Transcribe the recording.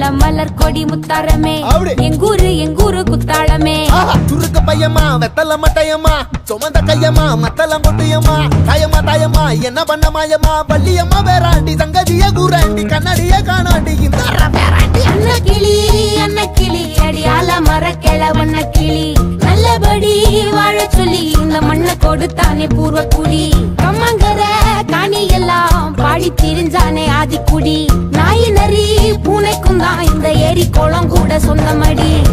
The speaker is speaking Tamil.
நல்ல மலர் கொடி முத்தாரமே அப்படி. எங்கூரு எங்கூரு குத்தாளமே ஆஹா, துருக்க பையமா வெத்தல மட்டையம்மா சுமந்த கையம்மா மத்தல முட்டையம்மா தாயம்மா தாயம்மா என்ன பண்ண மாயம்மா பள்ளியம்மா வேறாண்டி சங்கதிய கூறாண்டி கண்ணாடிய காணாண்டி இந்த வேறாண்டி அண்ண கிளி அண்ண கிளி அடியால மர கிழவண்ண கிளி நல்லபடி வாழ சொல்லி இந்த மண்ணை கொடுத்தானே பூர்வ குடி கம்மங்கர காணி எல்லாம் பாடி திரிஞ்சானே ஆதிக்குடி நாய் நரி பூனைக்கும் தான் இந்த ஏரி குளம் கூட சொந்தமடி